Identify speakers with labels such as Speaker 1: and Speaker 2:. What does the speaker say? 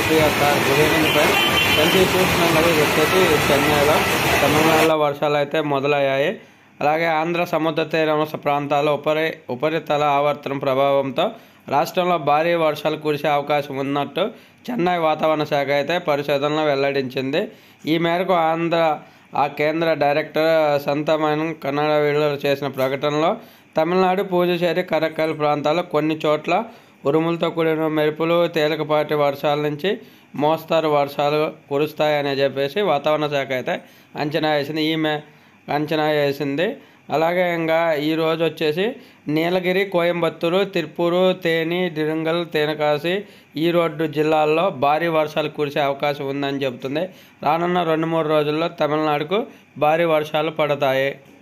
Speaker 1: Priya sir good evening friends friends ఇది చూస్తున్నాం కదా ఇది వచ్చేసి చెన్నైలో తమిళనాడులో వర్షాలు అయితే మొదలయ్యాయి అలాగే ఆంధ్ర సముద్ర తీర ప్రాంతాల్లో ఉపరి ఉపరితల ఆవర్తనం ప్రభావంతో రాష్ట్రంలో భారీ వర్షాలు కురిసే అవకాశం ఉన్నట్టు చెన్నై వాతావరణ శాఖ అయితే పరిశోధనలో వెల్లడించింది ఈ మేరకు ఆంధ్ర ఆ కేంద్ర డైరెక్టర్ సంతమనం కన్నడ విడుదల చేసిన ప్రకటనలో తమిళనాడు పూజచేరి కరక్కల్ ప్రాంతాల్లో కొన్ని చోట్ల ఉరుములతో కూడిన మెరుపులు తేలికపాటి వర్షాల నుంచి మోస్తారు వర్షాలు కురుస్తాయని చెప్పేసి వాతావరణ శాఖ అయితే అంచనా వేసింది ఈ మే అంచనా వేసింది అలాగే ఇంకా ఈరోజు వచ్చేసి నీలగిరి కోయంబత్తూరు తిరుపూరు తేని డిరంగల్ తేనకాసి ఈరోడ్ జిల్లాల్లో భారీ వర్షాలు కురిసే అవకాశం ఉందని చెబుతుంది రానున్న రెండు మూడు రోజుల్లో తమిళనాడుకు భారీ వర్షాలు పడతాయి